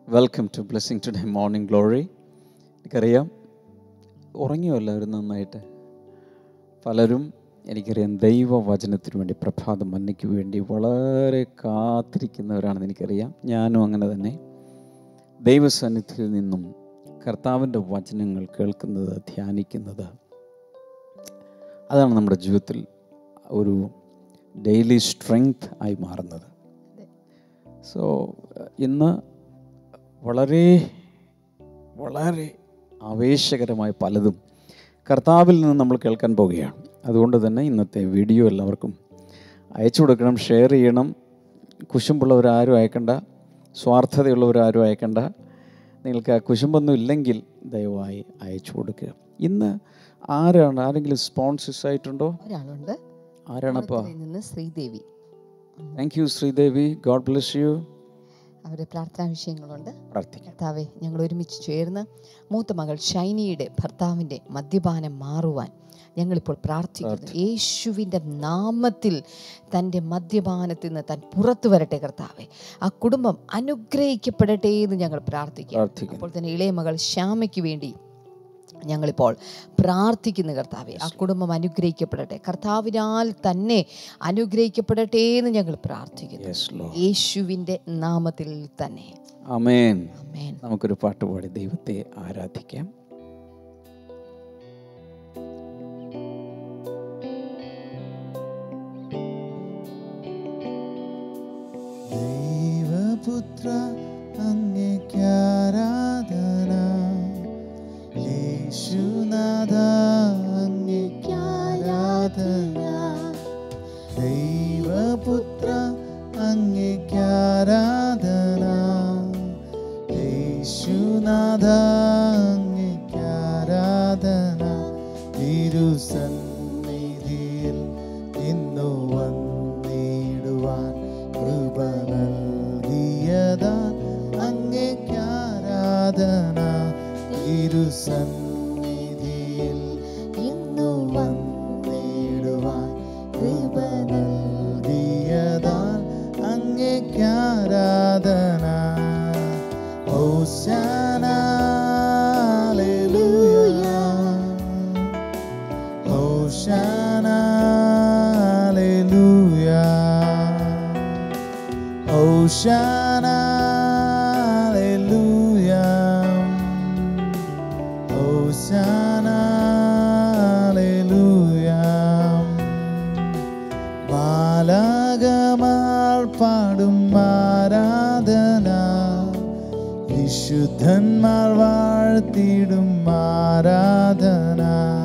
Welcome to blessing today morning glory എനിക്കറിയാം ഉറങ്ങിയോ എല്ലാവരും നന്നായിട്ട് പലരും എനിക്കറിയാം ദൈവവചനത്തിന് വേണ്ടി പ്രഭാത മന്നയ്ക്ക് വേണ്ടി വളരെ കാത്തിരിക്കുന്നവരാണെന്ന് എനിക്കറിയാം ഞാനും അങ്ങനെ തന്നെ ദൈവസന്നിധിയിൽ നിന്നും കർത്താവിൻ്റെ വചനങ്ങൾ കേൾക്കുന്നത് ധ്യാനിക്കുന്നത് അതാണ് നമ്മുടെ ജീവിതത്തിൽ ഒരു ഡെയിലി സ്ട്രെങ്ത് ആയി മാറുന്നത് സോ ഇന്ന് വളരെ വളരെ ആവേശകരമായ പലതും കർത്താവിൽ നിന്ന് നമ്മൾ കേൾക്കാൻ പോവുകയാണ് അതുകൊണ്ട് തന്നെ ഇന്നത്തെ വീഡിയോ എല്ലാവർക്കും അയച്ചു കൊടുക്കണം ഷെയർ ചെയ്യണം കുശുമ്പുള്ളവരാരും അയക്കണ്ട സ്വാർത്ഥതയുള്ളവരാരും അയക്കണ്ട നിങ്ങൾക്ക് ആ കുശുമ്പൊന്നും ഇല്ലെങ്കിൽ ദയവായി അയച്ചു കൊടുക്കുക ഇന്ന് ആരാണ് ആരെങ്കിലും സ്പോൺസേഴ്സ് ആയിട്ടുണ്ടോ ഒരാളുണ്ട് ആരാണപ്പോൾ പുറത്തുനിന്ന് നിന്ന് Sridevi thank you Sridevi God bless you അവരുടെ പ്രാർത്ഥനാ വിഷയങ്ങളുണ്ട് പ്രാർത്ഥിക്കാം കർത്താവെ ഞങ്ങൾ ഒരുമിച്ച് ചേർന്ന് മൂത്ത മകൾ ഷൈനിയുടെ ഭർത്താവിൻ്റെ മദ്യപാനം മാറുവാൻ ഞങ്ങളിപ്പോൾ പ്രാർത്ഥിക്കുന്നു യേശുവിൻ്റെ നാമത്തിൽ തൻ്റെ മദ്യപാനത്തിൽ നിന്ന് താൻ പുറത്തു വരട്ടെ കർത്താവെ ആ കുടുംബം അനുഗ്രഹിക്കപ്പെടട്ടെ എന്ന് ഞങ്ങൾ പ്രാർത്ഥിക്കാം പ്രാർത്ഥിക്കുന്നു അപ്പോൾ തന്നെ ഇളയ മകൾ ശ്യാമയ്ക്ക് വേണ്ടി ഞങ്ങളിപ്പോൾ പ്രാർത്ഥിക്കുന്നു കർത്താവെ ആ കുടുംബം അനുഗ്രഹിക്കപ്പെടട്ടെ കർത്താവിനാൽ തന്നെ അനുഗ്രഹിക്കപ്പെടട്ടെ എന്ന് ഞങ്ങൾ പ്രാർത്ഥിക്കുന്നു യെസ് ലോ യേശുവിൻ്റെ നാമത്തിൽ തന്നെ അമേൻ ആമേൻ നമുക്കൊരു പാട്ട് പാടി ദൈവത്തെ ആരാധിക്കാം ദൈവപുത്ര അങ്ങേക്കാരാധന യേശുനാഥ അങ്ങേക്കാരാധന ദൈവപുത്ര അങ്ങേക്കാരാധന യേശുനാഥ അങ്ങേക്കാരാധന തിരുസന്നിധിയിൽ ഇന്നു വന്നിടുവാൻ കൃപ നൽകിയതാ അങ്ങേക്കാരാധന തിരുസന്നിധിയിൽ ഇന്നു വന്നിടുവാൻ കൃപ നൽകിയതാ അങ്ങേക്കാരാധന ഹോശാന Hosanna, Hallelujah. Hosanna, Hallelujah. Hosanna, Hallelujah. മാലാകമാർ പാടും ആരാധന വിശുദ്ധന്മാർ വാഴ്ത്തിടും ആരാധന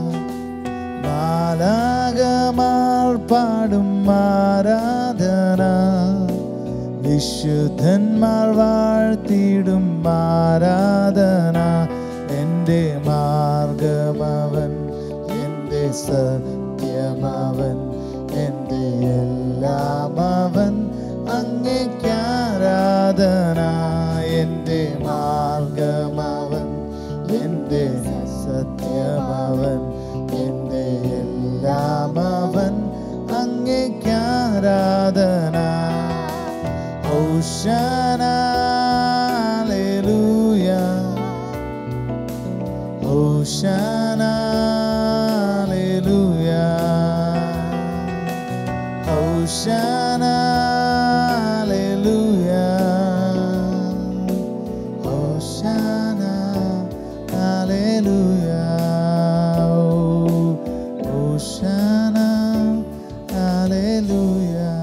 മാലാകമാർ പാടും ആരാധന വിശുദ്ധന്മാർ വാഴ്ത്തിടും ആരാധന എൻ്റെ മാർഗമവൻ എൻ്റെ സത്യമവൻ എൻ്റെ എല്ലാം അവൻ അങ്ങേക്കാരാധന എൻ്റെ മാർഗമവൻ എൻ്റെ സത്യമവൻ എൻ്റെ എല്ലാം അവൻ അങ്ങേക്കാരാധന ഹോശാന Hosanna, Hallelujah. Hosanna, Hallelujah. Hosanna, Hallelujah. Oh, Hosanna, Hallelujah.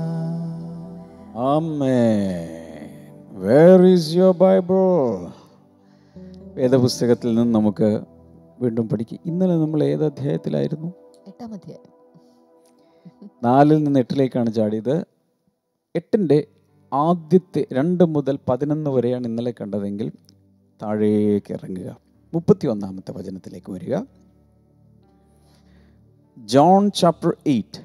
Amen. Where is your Bible? വേദപുസ്തകത്തിൽ നിന്ന് നമുക്ക് വീണ്ടും പഠിക്കാം ഇന്നലെ നമ്മൾ ഏത് അധ്യായത്തിലായിരുന്നു എട്ടാം അധ്യായം നാലിൽ നിന്ന് എട്ടിലേക്കാണ് ചാടിയത് എട്ടിൻ്റെ ആദ്യത്തെ രണ്ട് മുതൽ പതിനൊന്ന് വരെയാണ് ഇന്നലെ കണ്ടതെങ്കിൽ താഴേക്ക് ഇറങ്ങുക മുപ്പത്തി ഒന്നാമത്തെ വചനത്തിലേക്ക് വരിക ജോൺ ചാപ്റ്റർ എയ്റ്റ്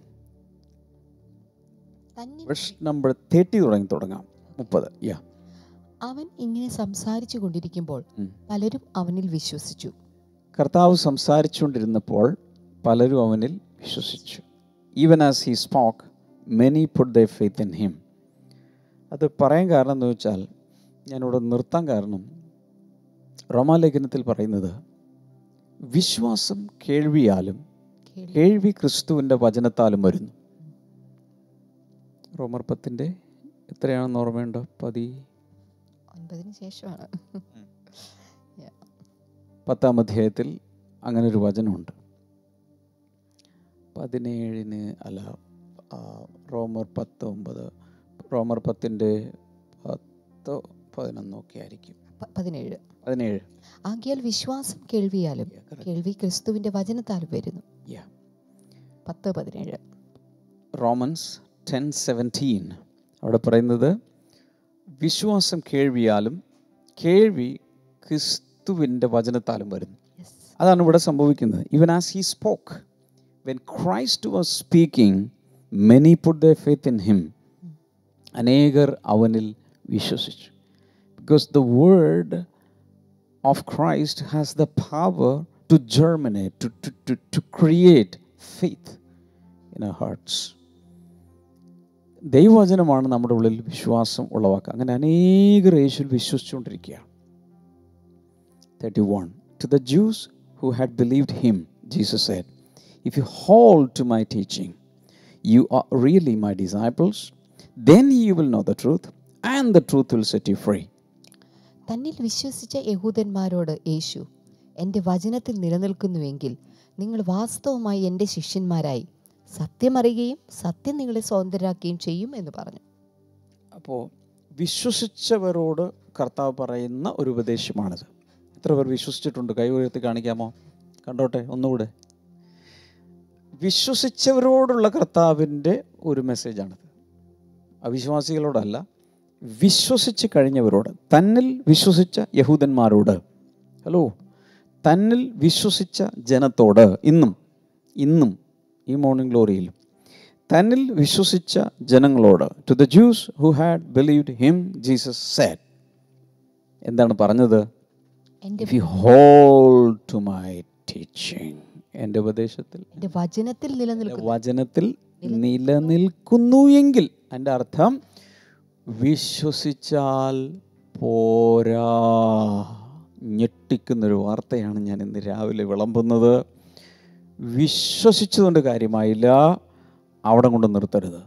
തന്നെ വെർസ് നമ്പർ തേർട്ടി തുടങ്ങി തുടങ്ങാം മുപ്പത് യാ അവൻ ഇങ്ങനെ സംസാരിച്ചു കൊണ്ടിരിക്കുമ്പോൾ ഉം. പലരും അവനിൽ വിശ്വസിച്ചു കർത്താവ് സംസാരിച്ചുകൊണ്ടിരുന്നപ്പോൾ പലരും അവനിൽ വിശ്വസിച്ചു even as he spoke many put the faith in him അത് പറയാൻ കാരണം എന്ന് വെച്ചാൽ ഞാനിവിടെ നിർത്താൻ കാരണം റോമാലേഖനത്തിൽ പറയുന്നത് വിശ്വാസം കേൾവിയാലും കേൾവി. കേൾവി ക്രിസ്തുവിൻ്റെ വചനത്താലും വരുന്നു റോമർ പത്തിൻ്റെ എത്രയാണെന്ന് ഓർമ്മയുണ്ടോ പതി ഒൻപതിന് ശേഷമാണ് പത്താം അധ്യായത്തിൽ അങ്ങനെ ഒരു വചനമുണ്ട് പതിനേഴിന് അല്ല ആ, റോമർ പത്തൊമ്പത് റോമർ പത്തിൻ്റെ പത്തോ പതിനൊന്നോ ഒക്കെ ആയിരിക്കും പ- പതിനേഴ് പതിനേഴ് ആകിയാൽ വിശ്വാസം കേൾവിയാലും Yeah, correct. കേൾവി ക്രിസ്തുവിന്റെ വചനത്താലും വരുന്നു Yeah. പത്ത് പതിനേഴ് റോമൻസ് ടെൻ സെവൻറ്റീൻ അവിടെ പറയുന്നത് വിശ്വാസം കേൾവിയാലും കേൾവി ക്രിസ്തുവിൻ്റെ വചനത്താലും വരുന്നു യെസ് അതാണ് ഇവിടെ സംഭവിക്കുന്നത് even as he spoke when Christ was speaking many put the faith in him അനേകർ അവനിൽ വിശ്വസിച്ചു because the word of Christ has the power to germinate to to to to create faith in a hearts ദൈവവചനമാണ് നമ്മുടെ ഉള്ളിൽ വിശ്വാസം ഉളവാക്കുക അങ്ങനെ അനേകർ യേശുവിൽ വിശ്വസിച്ചുകൊണ്ടിരിക്കുകയാണ് thirty one to the Jews who had believed him Jesus said if you hold to my teaching you are really my disciples then you will know the truth and the truth will set you free തന്നിൽ വിശ്വസിച്ച യഹൂദന്മാരോട് യേശു എൻ്റെ വചനത്തിൽ നിലനിൽക്കുന്നുവെങ്കിൽ നിങ്ങൾ വാസ്തവമായി എൻ്റെ ശിഷ്യന്മാരായി സത്യമറിയുകയും സത്യം നിങ്ങളെ സ്വതന്ത്രരാക്കുകയും ചെയ്യും എന്ന് പറഞ്ഞു അപ്പോൾ വിശ്വസിച്ചവരോട് കർത്താവ് പറയുന്ന ഒരു ഉപദേശമാണിത് എത്ര പേർ വിശ്വസിച്ചിട്ടുണ്ട് കൈ ഉയർത്തി കാണിക്കാമോ കണ്ടോട്ടെ ഒന്നുകൂടെ വിശ്വസിച്ചവരോടുള്ള കർത്താവിൻ്റെ ഒരു മെസ്സേജാണിത് അവിശ്വാസികളോടല്ല വിശ്വസിച്ച് കഴിഞ്ഞവരോട് തന്നിൽ വിശ്വസിച്ച യഹൂദന്മാരോട് ഹലോ തന്നിൽ വിശ്വസിച്ച ജനത്തോട് ഇന്നും ഇന്നും ഈ മോർണിംഗ് ഗ്ലോറിയിലും തന്നിൽ വിശ്വസിച്ച ജനങ്ങളോട് to the Jews who had believed him Jesus said എന്താണ് പറഞ്ഞത് എൻ്റെ if you hold to my teaching എൻ്റെ ഉപദേശത്തിൽ എൻ്റെ വചനത്തിൽ നിലനിൽക്കുന്നു വചനത്തിൽ നിലനിൽക്കുന്നു എങ്കിൽ എൻ്റെ അർത്ഥം വിശ്വസിച്ചാൽ പോരാ ഞെട്ടിക്കുന്നൊരു വാർത്തയാണ് ഞാൻ ഇന്ന് രാവിലെ വിളമ്പുന്നത് വിശ്വസിച്ചതുകൊണ്ട് കാര്യമായില്ല അവിടെ കൊണ്ട് നിർത്തരുത്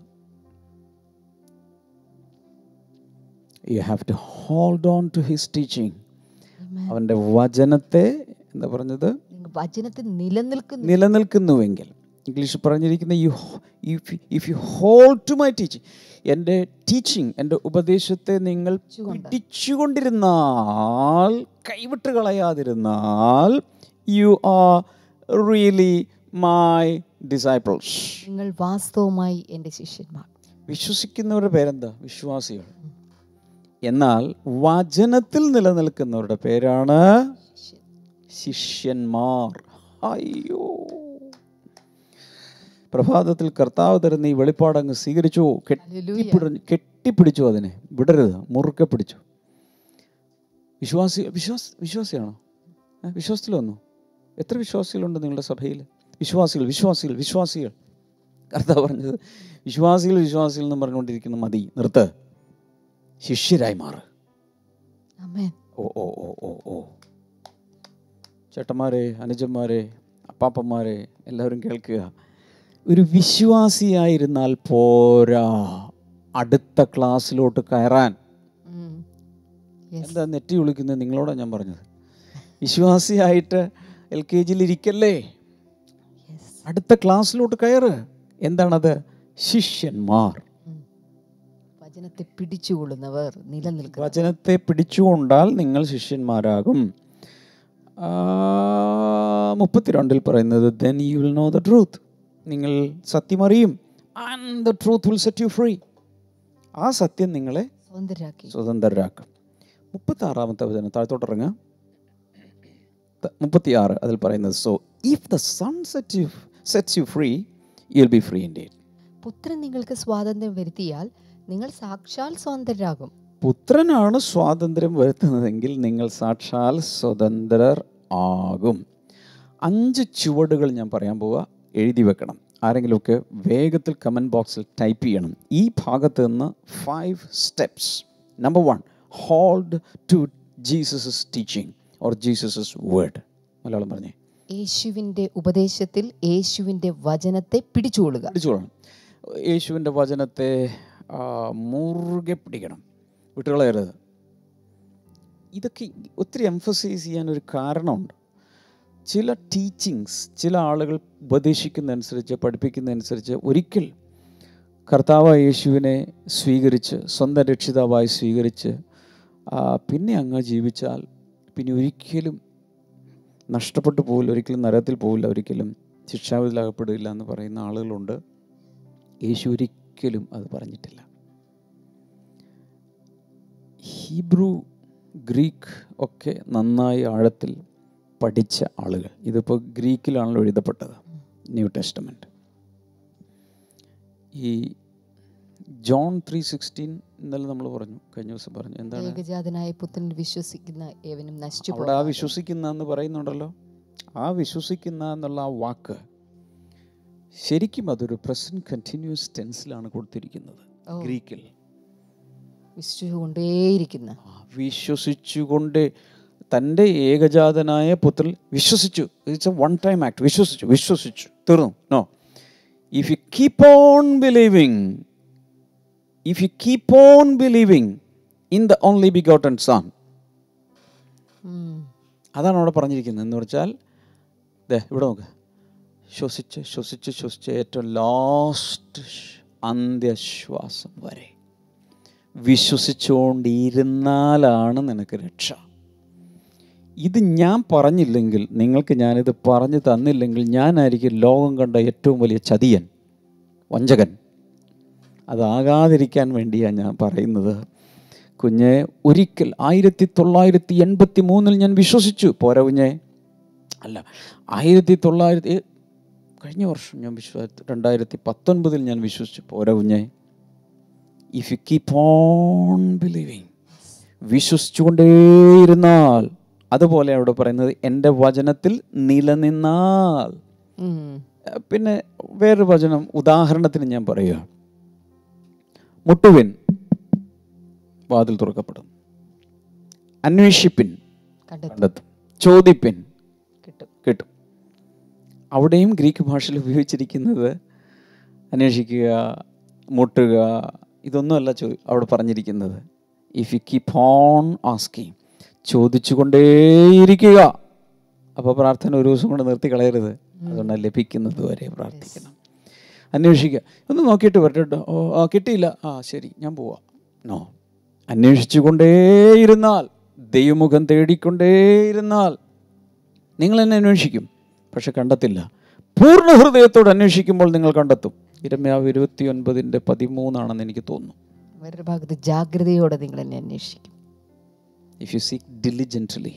you have to hold on to his teaching Amen. അവൻ്റെ വചനത്തെ എന്താ പറഞ്ഞത് നിങ്ങൾ വചനത്തിൽ നിലനിൽക്കുന്നു നിലനിൽക്കുന്നുവെങ്കിൽ ഇംഗ്ലീഷ് പറഞ്ഞിരിക്കുന്ന you if you hold to my teaching എൻ്റെ ടീച്ചിങ് എൻ്റെ ഉപദേശത്തെ നിങ്ങൾ പിടിച്ചുകൊണ്ട്. പിടിച്ചുകൊണ്ടിരുന്നാൽ കൈവിട്ട് കളയാതിരുന്നാൽ you are really my disciples നിങ്ങൾ വാസ്തവമായി എൻ്റെ ശിഷ്യന്മാർ വിശ്വസിക്കുന്നവരുടെ പേരെന്താ വിശ്വാസികൾ എന്നാൽ വചനത്തിൽ നിലനിൽക്കുന്നവരുടെ പേരാണ് ശിഷ്യൻ. ശിഷ്യന്മാർ അയ്യോ പ്രഭാതത്തിൽ കർത്താവ് തരുന്ന ഈ വെളിപ്പാടങ്ങ് സ്വീകരിച്ചു കെട്ടിപ്പിടി കെട്ടിപ്പിടിച്ചു അതിനെ വിടരുത് മുറുക്കെ പിടിച്ചു വിശ്വാസി വിശ്വാസ വിശ്വാസിയാണോ ഏ, വിശ്വാസത്തിൽ വന്നു എത്ര വിശ്വാസികളുണ്ട് നിങ്ങളുടെ സഭയിൽ വിശ്വാസികൾ വിശ്വാസികൾ വിശ്വാസികൾ കർത്താവ് പറഞ്ഞത് വിശ്വാസികൾ വിശ്വാസികൾ എന്ന് പറഞ്ഞുകൊണ്ടിരിക്കുന്ന മതി നിർത്ത് ശിഷ്യരായി മാറ് ആമേൻ ഓ ഓ ഓ ഓ ഓ ചേട്ടന്മാരെ അനുജന്മാരെ അപ്പാപ്പന്മാരെ എല്ലാവരും കേൾക്കുക ഒരു വിശ്വാസിയായിരുന്നാൽ പോരാ അടുത്ത ക്ലാസ്സിലോട്ട് കയറാൻ ഉം. Yes. എന്താ നെറ്റി വിളിക്കുന്നത് നിങ്ങളോടാണ് ഞാൻ പറഞ്ഞത് വിശ്വാസിയായിട്ട് എൽ കെ ജിയിൽ ഇരിക്കല്ലേ Yes. അടുത്ത ക്ലാസ്സിലോട്ട് കയറ് എന്താണത് ശിഷ്യന്മാർ വചനത്തെ പിടിച്ചുകൊള്ളുന്നവർ നിലനിൽക്കുക വചനത്തെ പിടിച്ചുകൊണ്ടാൽ നിങ്ങൾ ശിഷ്യന്മാരാകും ആ, മുപ്പത്തിരണ്ടിൽ പറയുന്നത് then you will know the truth നിങ്ങൾ സത്യമറിയും and the truth will set you free ആ സത്യം നിങ്ങളെ സ്വതന്ത്രരാക്കി സ്വതന്ത്രരാക്കും മുപ്പത്താറാമത്തെ വചനം താഴത്തോട്ടിറങ്ങുക മുപ്പത്തിയാറ് അതിൽ പറയുന്നത് so if the son set you sets you free you will be free indeed പുത്രൻ നിങ്ങൾക്ക് സ്വാതന്ത്ര്യം വരുത്തിയാൽ നിങ്ങൾ സാക്ഷാൽ സ്വതന്ത്രരാകും പുത്രനാണ് സ്വാതന്ത്ര്യം വരുത്തുന്നതെങ്കിൽ നിങ്ങൾ സാക്ഷാൽ സ്വതന്ത്രർ ആകും അഞ്ച് ചുവടുകൾ ഞാൻ പറയാൻ പോവുക എഴുതി വെക്കണം ആരെങ്കിലുമൊക്കെ വേഗത്തിൽ കമൻറ്റ് ബോക്സിൽ ടൈപ്പ് ചെയ്യണം ഈ ഭാഗത്ത് നിന്ന് five steps number one hold to Jesus teaching or Jesus word Malayalam പറഞ്ഞേ യേശുവിൻ്റെ ഉപദേശത്തിൽ യേശുവിൻ്റെ വചനത്തെ പിടിച്ചുകൊള്ളുക പിടിച്ചോളണം യേശുവിൻ്റെ വചനത്തെ ആ, മുറുകെ പിടിക്കണം വിട്ടുകളയരുത് ഇതൊക്കെ ഒത്തിരി എംഫസൈസ് ചെയ്യാൻ ഒരു കാരണമുണ്ട് ചില ടീച്ചിങ്സ് ചില ആളുകൾ ഉപദേശിക്കുന്നതനുസരിച്ച് പഠിപ്പിക്കുന്നതനുസരിച്ച് ഒരിക്കൽ കർത്താവായ യേശുവിനെ സ്വീകരിച്ച് സ്വന്തം രക്ഷിതാവായി സ്വീകരിച്ച് ആ, പിന്നെ അങ്ങ് ജീവിച്ചാൽ പിന്നെ ഒരിക്കലും നഷ്ടപ്പെട്ടു പോകില്ല ഒരിക്കലും നരകത്തിൽ പോകില്ല ഒരിക്കലും ശിക്ഷാവിധിയിലകപ്പെടില്ല എന്ന് പറയുന്ന ആളുകളുണ്ട് യേശു ഒരിക്കലും അത് പറഞ്ഞിട്ടില്ല ഹീബ്രു ഗ്രീക്ക് ഒക്കെ നന്നായി ആഴത്തിൽ പഠിച്ച ആളുകൾ ഇതിപ്പോൾ ഗ്രീക്കിലാണല്ലോ എഴുതപ്പെട്ടത് ന്യൂ ടെസ്റ്റമെൻറ്റ് ഈ ജോൺ ത്രീ സിക്സ്റ്റീൻ ഇന്നലെ നമ്മൾ പറഞ്ഞു കഴിഞ്ഞ ദിവസം പറഞ്ഞു എന്താണ് ഏകജാതനായ പുത്രനിൽ വിശ്വസിക്കുന്ന ഏവനും നശിച്ചു അവിടെ ആ വിശ്വസിക്കുന്ന എന്ന് പറയുന്നുണ്ടല്ലോ ആ വിശ്വസിക്കുന്ന എന്നുള്ള ആ വാക്ക് ശരിക്കും അതൊരു പ്രസന്റ് കണ്ടിന്യൂസ് ടെൻസിലാണ് കൊടുത്തിരിക്കുന്നത് ഓ. ഗ്രീക്കിൽ വിശ്വസിച്ചുകൊണ്ടേയിരിക്കുന്ന ആ, വിശ്വസിച്ചുകൊണ്ട് തൻ്റെ ഏകജാതനായ പുത്രൻ വിശ്വസിച്ചു it's a one time act വിശ്വസിച്ചു വിശ്വസിച്ചു തീർന്നു no if you keep on believing if you keep on believing in the only begotten son ഉം. അതാണ് അവിടെ പറഞ്ഞിരിക്കുന്നത് എന്ന് വെച്ചാൽ ദേ ഇവിടെ നോക്ക് ശ്വസിച്ച് ശ്വസിച്ച് ശ്വസിച്ച് ഏറ്റവും ലാസ്റ്റ് അന്ത്യശ്വാസം വരെ വിശ്വസിച്ചുകൊണ്ടിരുന്നാലാണ് നിനക്ക് രക്ഷ ഇത് ഞാൻ പറഞ്ഞില്ലെങ്കിൽ നിങ്ങൾക്ക് ഞാനിത് പറഞ്ഞു തന്നില്ലെങ്കിൽ ഞാനായിരിക്കും ലോകം കണ്ട ഏറ്റവും വലിയ ചതിയൻ വഞ്ചകൻ അതാകാതിരിക്കാൻ വേണ്ടിയാണ് ഞാൻ പറയുന്നത് കുഞ്ഞെ ഒരിക്കൽ ആയിരത്തി തൊള്ളായിരത്തി എൺപത്തി മൂന്നിൽ ഞാൻ വിശ്വസിച്ചു പോരാ കുഞ്ഞെ അല്ല ആയിരത്തി തൊള്ളായിരത്തി ഏ, കഴിഞ്ഞ വർഷം ഞാൻ വിശ്വാസ രണ്ടായിരത്തി പത്തൊൻപതിൽ ഞാൻ വിശ്വസിച്ചു പോരാ കുഞ്ഞെ if you keep on believing വിശ്വസിച്ചുകൊണ്ടേയിരുന്നാൽ അതുപോലെ അവിടെ പറയുന്നത് എൻ്റെ വചനത്തിൽ നിലനിന്നാൽ ഉം. ഏഹ് പിന്നെ വേറൊരു വചനം ഉദാഹരണത്തിന് ഞാൻ പറയുക മുട്ടുവിൻ വാതിൽ തുറക്കപ്പെടും അന്വേഷിപ്പിൻ കണ്ടെത്തും കണ്ടെത്തും ചോദിപ്പിൻ കിട്ടും കിട്ടും അവിടെയും ഗ്രീക്ക് ഭാഷയിൽ ഉപയോഗിച്ചിരിക്കുന്നത് അന്വേഷിക്കുക മുട്ടുക ഇതൊന്നുമല്ല ചോ അവിടെ പറഞ്ഞിരിക്കുന്നത് if you keep on asking ചോദിച്ചുകൊണ്ടേയിരിക്കുക അപ്പോൾ പ്രാർത്ഥന ഒരു ദിവസം കൊണ്ട് നിർത്തി കളയരുത് അതുകൊണ്ട് ലഭിക്കുന്നത് വരെ പ്രാർത്ഥിക്കണം അന്വേഷിക്കുക ഒന്ന് നോക്കിയിട്ട് വരട്ടോ ഓ ആ കിട്ടിയില്ല ആ ശരി ഞാൻ പോവാം നോ അന്വേഷിച്ചുകൊണ്ടേയിരുന്നാൽ ദൈവമുഖം തേടിക്കൊണ്ടേയിരുന്നാൽ നിങ്ങൾ എന്നെ അന്വേഷിക്കും പക്ഷെ കണ്ടെത്തില്ല പൂർണ്ണ ഹൃദയത്തോട് അന്വേഷിക്കുമ്പോൾ നിങ്ങൾ കണ്ടെത്തും ഇരമ്യാവ് ഇരുപത്തി ഒൻപതിൻ്റെ പതിമൂന്നാണെന്ന് എനിക്ക് തോന്നുന്നു വേറൊരു ഭാഗത്ത് ജാഗ്രതയോടെ നിങ്ങൾ എന്നെ അന്വേഷിക്കും ഇഫ് യു സീക്ക് ഡിലിജൻ്റലി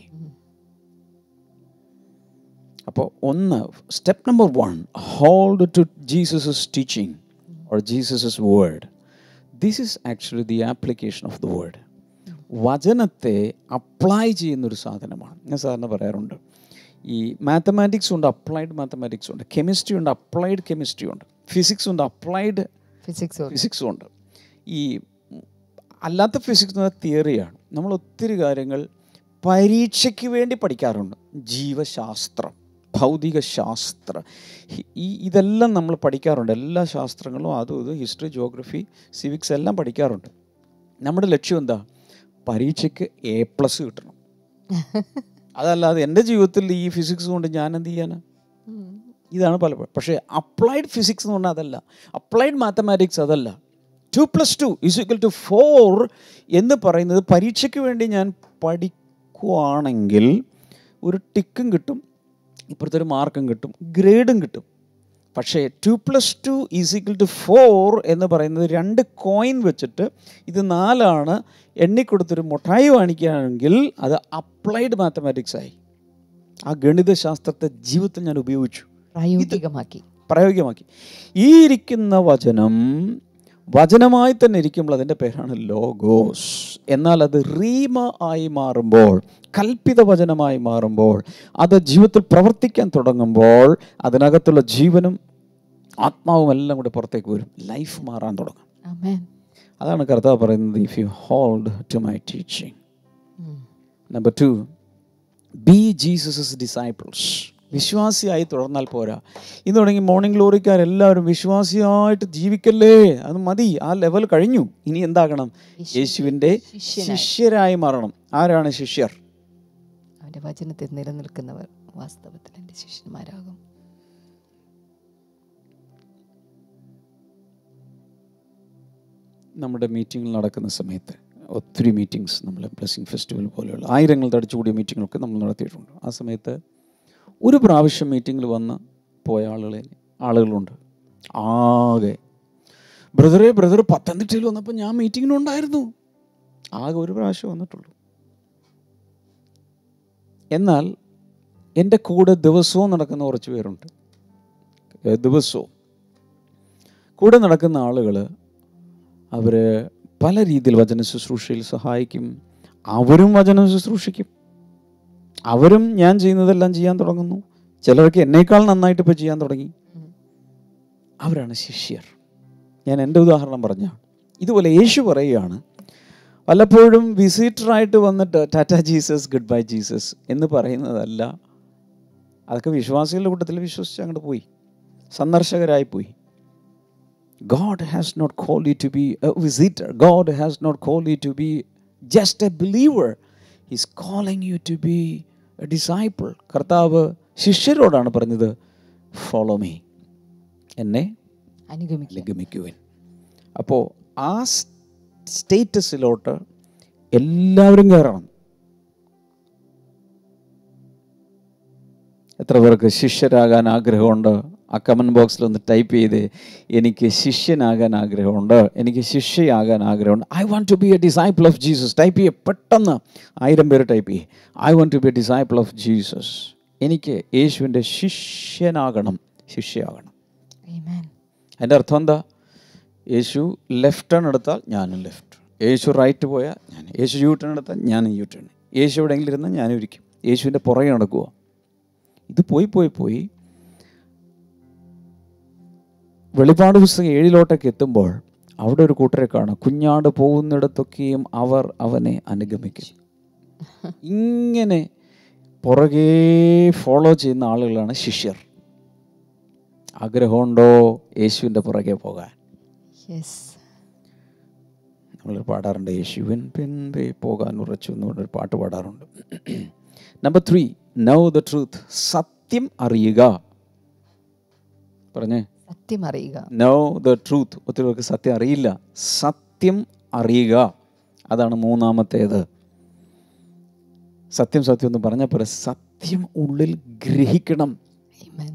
അപ്പോൾ ഒന്ന് step number one hold to Jesus teaching or Jesus word this is actually the application of the word വചനത്തെ അപ്ലൈ ചെയ്യുന്നൊരു സാധനമാണ് ഞാൻ സാറിന് പറയാറുണ്ട് ഈ മാത്തമാറ്റിക്സ് ഉണ്ട് അപ്ലൈഡ് മാത്തമാറ്റിക്സ് ഉണ്ട് കെമിസ്ട്രി ഉണ്ട് അപ്ലൈഡ് കെമിസ്ട്രി ഉണ്ട് ഫിസിക്സ് ഉണ്ട് അപ്ലൈഡ് ഫിസിക്സ് ഫിസിക്സും ഉണ്ട് ഈ അല്ലാത്ത ഫിസിക്സ് എന്ന തിയറിയാണ് നമ്മൾ ഒത്തിരി കാര്യങ്ങൾ പരീക്ഷയ്ക്ക് വേണ്ടി പഠിക്കാറുണ്ട് ജീവശാസ്ത്രം ഭൗതിക ശാസ്ത്ര ഹി- ഈ ഇതെല്ലാം നമ്മൾ പഠിക്കാറുണ്ട് എല്ലാ ശാസ്ത്രങ്ങളും അതും ഇത് ഹിസ്റ്ററി ജോഗ്രഫി സിവിക്സ് എല്ലാം പഠിക്കാറുണ്ട് നമ്മുടെ ലക്ഷ്യം എന്താ പരീക്ഷയ്ക്ക് എ പ്ലസ് കിട്ടണം അതല്ലാതെ എൻ്റെ ജീവിതത്തിൽ ഈ ഫിസിക്സ് കൊണ്ട് ഞാൻ എന്ത് ചെയ്യാനാ ഇതാണ് പലപ്പോഴും പക്ഷേ അപ്ലൈഡ് ഫിസിക്സ് എന്ന് പറഞ്ഞാൽ അതല്ല അപ്ലൈഡ് മാത്തമാറ്റിക്സ് അതല്ല two plus two is equal to four എന്ന് പറയുന്നത് പരീക്ഷയ്ക്ക് വേണ്ടി ഞാൻ പഠിക്കുവാണെങ്കിൽ ഒരു ടിക്കും കിട്ടും ഇപ്പുറത്തെ ഒരു മാർക്കും കിട്ടും ഗ്രേഡും കിട്ടും പക്ഷേ two plus two is equal to four എന്ന് പറയുന്നത് രണ്ട് കോയിൻ വെച്ചിട്ട് ഇത് നാലാണ് എണ്ണിക്കൊടുത്തൊരു മുട്ടായി വാങ്ങിക്കുകയാണെങ്കിൽ അത് അപ്ലൈഡ് മാത്തമാറ്റിക്സ് ആയി ആ ഗണിതശാസ്ത്രത്തെ ജീവിതത്തിൽ ഞാൻ ഉപയോഗിച്ചു പ്രായോഗികമാക്കി പ്രായോഗികമാക്കി ഈ ഇരിക്കുന്ന വചനം വചനമായി തന്നെ ഇരിക്കുമ്പോൾ അതിൻ്റെ പേരാണ് ലോഗോസ് എന്നാൽ അത് റീമ ആയി മാറുമ്പോൾ കൽപ്പിത വചനമായി മാറുമ്പോൾ അത് ജീവിതത്തിൽ പ്രവർത്തിക്കാൻ തുടങ്ങുമ്പോൾ അതിനകത്തുള്ള ജീവനും ആത്മാവും എല്ലാം കൂടി പുറത്തേക്ക് വരും ലൈഫ് മാറാൻ തുടങ്ങും ആമേൻ അതാണ് കർത്താവ് പറയുന്നത് if you hold to my teaching number two be Jesus disciples വിശ്വാസിയായി തുടർന്നാൽ പോരാ ഇന്ന് തുടങ്ങി മോർണിംഗ് ഗ്ലോറിക്കാരെല്ലാവരും വിശ്വാസിയായിട്ട് ജീവിക്കല്ലേ അത് മതി ആ ലെവൽ കഴിഞ്ഞു ഇനി എന്താകണം യേശുവിൻ്റെ ശിഷ്യരായി മാറണം ആരാണ് ശിഷ്യർ അവന്റെ വചനത്തിൽ നിലനിൽക്കുന്നവർ വാസ്തവത്തിൽ എൻ്റെ ശിഷ്യന്മാരാകും നമ്മുടെ മീറ്റിംഗിൽ നടക്കുന്ന സമയത്ത് ഒത്തിരി മീറ്റിങ്സ് നമ്മൾ ബ്ലെസ്സിങ് ഫെസ്റ്റിവൽ പോലെയുള്ള ആയിരങ്ങൾ തടിച്ചുകൂടിയ മീറ്റിങ്ങുകളൊക്കെ നമ്മൾ നടത്തിയിട്ടുണ്ട് ആ സമയത്ത് ഒരു പ്രാവശ്യം മീറ്റിങ്ങിൽ വന്ന് പോയ ആളുകളെ ആളുകളുണ്ട് ആകെ ബ്രദറെ ബ്രദർ പത്തനംതിട്ടയിൽ വന്നപ്പോൾ ഞാൻ മീറ്റിങ്ങിനുണ്ടായിരുന്നു ആകെ ഒരു പ്രാവശ്യം വന്നിട്ടുള്ളൂ എന്നാൽ എൻ്റെ കൂടെ ദിവസവും നടക്കുന്ന കുറച്ച് പേരുണ്ട് ഏ, ദിവസവും കൂടെ നടക്കുന്ന ആളുകൾ അവർ പല രീതിയിൽ വചന ശുശ്രൂഷയിൽ സഹായിക്കും അവരും വചനം ശുശ്രൂഷിക്കും അവരും ഞാൻ ചെയ്യുന്നതെല്ലാം ചെയ്യാൻ തുടങ്ങുന്നു ചിലർക്ക് എന്നേക്കാൾ നന്നായിട്ട് ഇപ്പോൾ ചെയ്യാൻ തുടങ്ങി അവരാണ് ശിഷ്യർ ഞാൻ എൻ്റെ ഉദാഹരണം പറഞ്ഞ ഇതുപോലെ യേശു പറയുകയാണ് പലപ്പോഴും വിസിറ്ററായിട്ട് വന്നിട്ട് tata Jesus goodbye Jesus എന്ന് പറയുന്നതല്ല അതൊക്കെ വിശ്വാസികളുടെ കൂട്ടത്തിൽ വിശ്വസിച്ച് അങ്ങോട്ട് പോയി സന്ദർശകരായി പോയി God has not called you to be a visitor. God has not called you to be just a believer. He's calling you to be a disciple. കർത്താവ് ശിഷ്യരോടാണ് പറഞ്ഞത് ഫോളോ മീ എന്നെ അനുഗമിക്കുക അനുഗമിക്കുവിൻ അപ്പോൾ ആ സ്റ്റേറ്റസിലോട്ട് എല്ലാവരും കയറണം എത്ര പേർക്ക് ശിഷ്യരാകാൻ ആഗ്രഹമുണ്ട് ആ കമൻറ്റ് ബോക്സിൽ ഒന്ന് ടൈപ്പ് ചെയ്ത് എനിക്ക് ശിഷ്യനാകാൻ ആഗ്രഹമുണ്ട് എനിക്ക് ശിഷ്യയാകാൻ ആഗ്രഹമുണ്ട് I want to be a disciple of Jesus type ചെയ്യേ പെട്ടെന്ന് ആയിരം പേര് ടൈപ്പ് ചെയ്യേ I want to be a disciple of Jesus എനിക്ക് യേശുവിൻ്റെ ശിഷ്യനാകണം ശിഷ്യയാകണം Amen. അതിൻ്റെ അർത്ഥം എന്താ യേശു ലെഫ്റ്റ് ടേൺ എടുത്താൽ ഞാനും ലെഫ്റ്റ് യേശു റൈറ്റ് പോയാൽ ഞാൻ യേശു യു ടേൺ എടുത്താൽ ഞാനും യു ടേൺ യേശു എവിടെയെങ്കിലും ഇരുന്നാൽ ഞാനും ഇരിക്കും യേശുവിൻ്റെ പുറകെ നടക്കുക ഇത് പോയി പോയി പോയി വെളിപാട് പുസ്തകം ഏഴിലോട്ടൊക്കെ എത്തുമ്പോൾ അവിടെ ഒരു കൂട്ടരെ കാണാം കുഞ്ഞാട് പോകുന്നിടത്തൊക്കെയും അവർ അവനെ അനുഗമിക്കും ഇങ്ങനെ പുറകെ ഫോളോ ചെയ്യുന്ന ആളുകളാണ് ശിഷ്യർ ആഗ്രഹമുണ്ടോ യേശുവിൻ്റെ പുറകെ പോകാൻ Yes. നമ്മൾ പാടാറുണ്ട് യേശുവിൻ പിൻപേ പോകാൻ ഉറച്ചു എന്ന് പറഞ്ഞൊരു പാട്ട് പാടാറുണ്ട് number three know the truth സത്യം അറിയുക പറഞ്ഞേ സത്യം അറിയുക നോ ദ ട്രൂത്ത് ഒത്തിരി പേർക്ക് സത്യം അറിയില്ല സത്യം അറിയുക അതാണ് മൂന്നാമത്തേത് സത്യം സത്യം എന്ന് പറഞ്ഞ പോലെ സത്യം ഉള്ളിൽ ഗ്രഹിക്കണം Amen.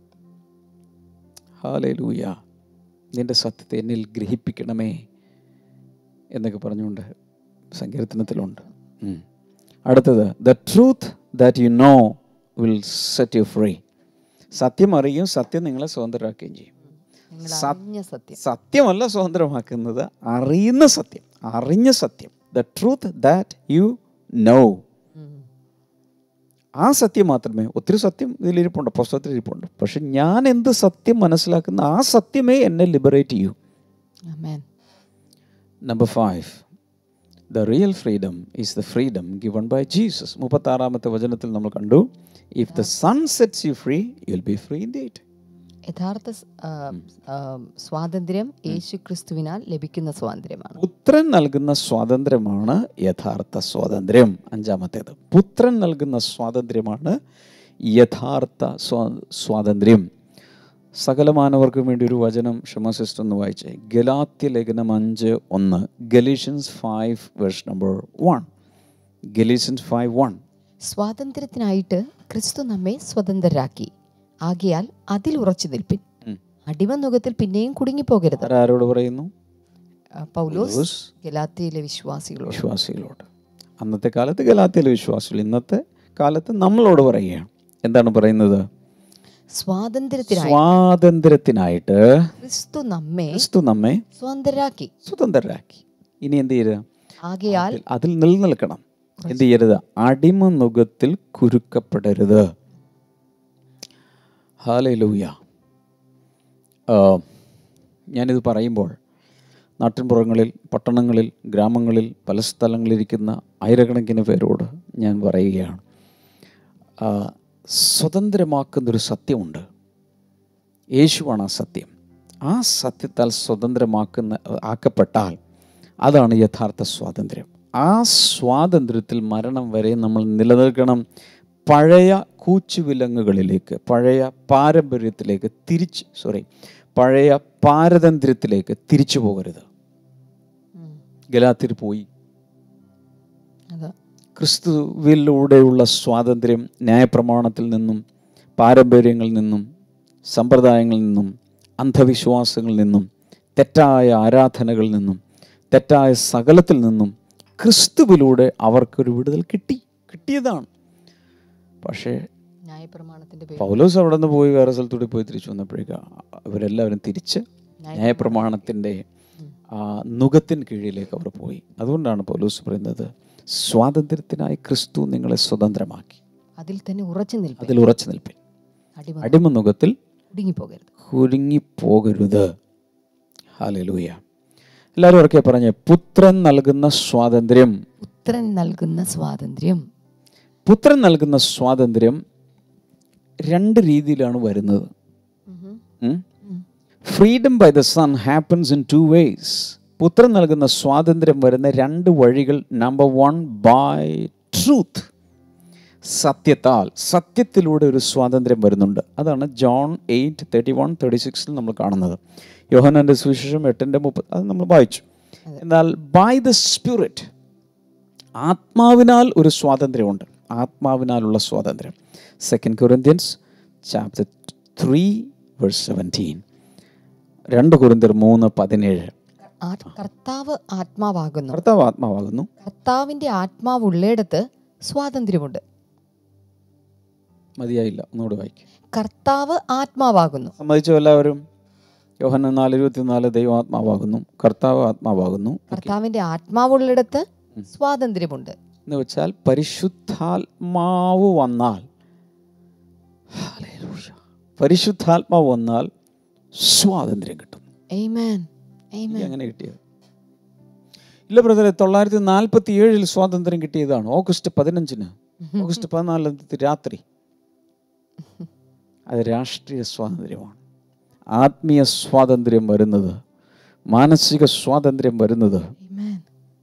ഹാലൂയ നിന്റെ സത്യത്തെ എന്നിൽ ഗ്രഹിപ്പിക്കണമേ എന്നൊക്കെ പറഞ്ഞുകൊണ്ട് സങ്കീർത്തനത്തിലുണ്ട് ഉം. അടുത്തത് the truth that you know will set you free സത്യം അറിയും സത്യം നിങ്ങളെ സ്വതന്ത്രരാക്കുകയും ചെയ്യും നിങ്ങൾ സത്- അറിഞ്ഞ സത്യം സത്യമല്ല സ്വതന്ത്രമാക്കുന്നത് അറിയുന്ന സത്യം അറിഞ്ഞ സത്യം the truth that you know ഉം. ആ സത്യം മാത്രമേ ഒത്തിരി സത്യം ഇതിലിരിപ്പുണ്ട് പുസ്തകത്തിൽ ഇരിപ്പുണ്ട് പക്ഷെ ഞാൻ എന്ത് സത്യം മനസ്സിലാക്കുന്ന ആ സത്യമേ എന്നെ ലിബറേറ്റ് ചെയ്യൂ Amen. Number five the real freedom is the freedom given by Jesus മുപ്പത്താറാമത്തെ വചനത്തിൽ നമ്മൾ കണ്ടു if the son sets you free you will be free indeed യഥാർത്ഥ സ്- ആ, ആ, സ്വാതന്ത്ര്യം യേശു ക്രിസ്തുവിനാൽ ലഭിക്കുന്ന സ്വാതന്ത്ര്യമാണ് പുത്രൻ നൽകുന്ന സ്വാതന്ത്ര്യമാണ് യഥാർത്ഥ സ്വാതന്ത്ര്യം അഞ്ചാമത്തേത് പുത്രൻ നൽകുന്ന സ്വാതന്ത്ര്യമാണ് യഥാർത്ഥ സ്വാ- സ്വാതന്ത്ര്യം സകലമാനവർക്കും വേണ്ടി ഒരു വചനം ക്ഷമ സിസ്റ്റർ എന്ന് വായിച്ചേ ഗലാത്യ ലേഖനം അഞ്ച് ഒന്ന് Galatians five verse number one Galatians five one സ്വാതന്ത്ര്യത്തിനായിട്ട് ക്രിസ്തു നമ്മെ സ്വതന്ത്രരാക്കി ആകയാൽ അതിൽ ഉറച്ചു നിൽപ്പിൻ ഉം. അടിമനുഖത്തിൽ പിന്നെയും കുടുങ്ങിപ്പോകരുത് ആരോട് പറയുന്നു ആ, പൗലോസ് പൗലോസ് ഗലാത്തിയിലെ വിശ്വാസികളോട് വിശ്വാസികളോട് അന്നത്തെ കാലത്ത് ഗലാത്തിയിലെ വിശ്വാസികൾ ഇന്നത്തെ കാലത്ത് നമ്മളോട് പറയുകയാണ് എന്താണ് പറയുന്നത് സ്വാതന്ത്ര്യത്തിനായി സ്വാതന്ത്ര്യത്തിനായിട്ട് ക്രിസ്തു നമ്മെ ക്രിസ്തു നമ്മെ സ്വതന്ത്രരാക്കി സ്വതന്ത്രരാക്കി ഇനി എന്ത് ചെയ്യരുത് ആകയാൽ അതിൽ- അതിൽ നിലനിൽക്കണം എന്ത് ചെയ്യരുത് അടിമ നുഖത്തിൽ കുരുക്കപ്പെടരുത് ഹാലൂയ ഞാനിത് പറയുമ്പോൾ നാട്ടിൻപുറങ്ങളിൽ പട്ടണങ്ങളിൽ ഗ്രാമങ്ങളിൽ പല സ്ഥലങ്ങളിലിരിക്കുന്ന ആയിരക്കണക്കിന് പേരോട് ഞാൻ പറയുകയാണ് ആ, സ്വതന്ത്രമാക്കുന്നൊരു സത്യമുണ്ട് യേശുവാണ് ആ സത്യം ആ സത്യത്താൽ സ്വതന്ത്രമാക്കുന്ന ആക്കപ്പെട്ടാൽ അതാണ് യഥാർത്ഥ സ്വാതന്ത്ര്യം ആ സ്വാതന്ത്ര്യത്തിൽ മരണം വരെ നമ്മൾ നിലനിൽക്കണം പഴയ കൂച്ചുവിലങ്ങുകളിലേക്ക് പഴയ പാരമ്പര്യത്തിലേക്ക് തിരിച്ച് സോറി പഴയ പാരതന്ത്ര്യത്തിലേക്ക് തിരിച്ചു പോകരുത് ഉം. ഗലാത്തിൽ പോയി അതാ ക്രിസ്തുവിലൂടെയുള്ള സ്വാതന്ത്ര്യം ന്യായപ്രമാണത്തിൽ നിന്നും പാരമ്പര്യങ്ങളിൽ നിന്നും സമ്പ്രദായങ്ങളിൽ നിന്നും അന്ധവിശ്വാസങ്ങളിൽ നിന്നും തെറ്റായ ആരാധനകളിൽ നിന്നും തെറ്റായ സകലത്തിൽ നിന്നും ക്രിസ്തുവിലൂടെ അവർക്കൊരു വിടുതൽ കിട്ടി കിട്ടിയതാണ് പക്ഷേ ന്യായപ്രമാണത്തിന്റെ പേര് പൗലോസ് അവിടെ നിന്ന് പോയി വേറെ സ്ഥലത്തൂടെ പോയി തിരിച്ചു വന്നപ്പോഴേക്ക് അവരെല്ലാവരും തിരിച്ച് ന്യായപ്രമാണത്തിൻ്റെ ആ നുഖത്തിന് കീഴിലേക്ക് അവർ പോയി അതുകൊണ്ടാണ് പൗലോസ് പറയുന്നത് സ്വാതന്ത്ര്യത്തിനായി ക്രിസ്തു നിങ്ങളെ സ്വതന്ത്രമാക്കി അതിൽ തന്നെ ഉറച്ചു നിൽപ്പ് അതിൽ ഉറച്ചു നിൽപ്പിൻ അടിമ അടിമ നുഖത്തിൽ കുടുങ്ങിപ്പോകരുത് കുരുങ്ങിപ്പോകരുത് ഹാലലൂയ എല്ലാവരും ഉറക്കെ പറഞ്ഞേ പുത്രൻ നൽകുന്ന സ്വാതന്ത്ര്യം പുത്രൻ നൽകുന്ന സ്വാതന്ത്ര്യം പുത്രൻ നൽകുന്ന സ്വാതന്ത്ര്യം രണ്ട് രീതിയിലാണ് വരുന്നത് freedom by the son happens in two ways പുത്രൻ നൽകുന്ന സ്വാതന്ത്ര്യം വരുന്ന രണ്ട് വഴികൾ നമ്പർ വൺ ബൈ ട്രൂത്ത് സത്യത്താൽ സത്യത്തിലൂടെ ഒരു സ്വാതന്ത്ര്യം വരുന്നുണ്ട് അതാണ് John eight thirty one thirty സിക്സിൽ നമ്മൾ കാണുന്നത് യോഹനൻ്റെ സുവിശേഷം എട്ടിൻ്റെ മുപ്പത് അത് നമ്മൾ വായിച്ചു എന്നാൽ ബൈ ദ സ്പിരിറ്റ് ആത്മാവിനാൽ ഒരു സ്വാതന്ത്ര്യമുണ്ട് ആത്മാവിനാലുള്ള സ്വാതന്ത്ര്യം second Corinthians chapter three verse seventeen രണ്ട് കുറിന്തിയർ മൂന്ന് പതിനേഴ് ആ- കർത്താവ് ആത്മാവാകുന്നു ഭർത്താവ് ആത്മാവാകുന്നു കർത്താവിന്റെ ആത്മാവ് ഉള്ളിടത്ത് സ്വാതന്ത്ര്യമുണ്ട് മതിയായില്ല ഒന്നുകൂടെ വായിക്കും കർത്താവ് ആത്മാവാകുന്നു സമ്മതിച്ചു എല്ലാവരും യോഹന്ന നാല് ഇരുപത്തിനാല് ദൈവാത്മാവാകുന്നു കർത്താവ് ആത്മാവാകുന്നു കർത്താവിന്റെ ആത്മാവ് ഉള്ളിടത്ത് സ്വാതന്ത്ര്യമുണ്ട് എന്ന് വെച്ചാൽ പരിശുദ്ധാത്മാവ് വന്നാൽ ഹല്ലേലൂയ. പരിശുദ്ധാത്മാവ് വന്നാൽ സ്വാതന്ത്ര്യം കിട്ടും Amen. എനിക്ക് Amen. അങ്ങനെ കിട്ടിയത് ഇല്ല ബ്രദറെ തൊള്ളായിരത്തി നാൽപ്പത്തി ഏഴിൽ സ്വാതന്ത്ര്യം കിട്ടിയതാണ് ഓഗസ്റ്റ് പതിനഞ്ചിന് ഓഗസ്റ്റ് പതിനാലാം തീയതി രാത്രി അത് രാഷ്ട്രീയ സ്വാതന്ത്ര്യമാണ് ആത്മീയ സ്വാതന്ത്ര്യം വരുന്നത് മാനസിക സ്വാതന്ത്ര്യം വരുന്നത് Amen.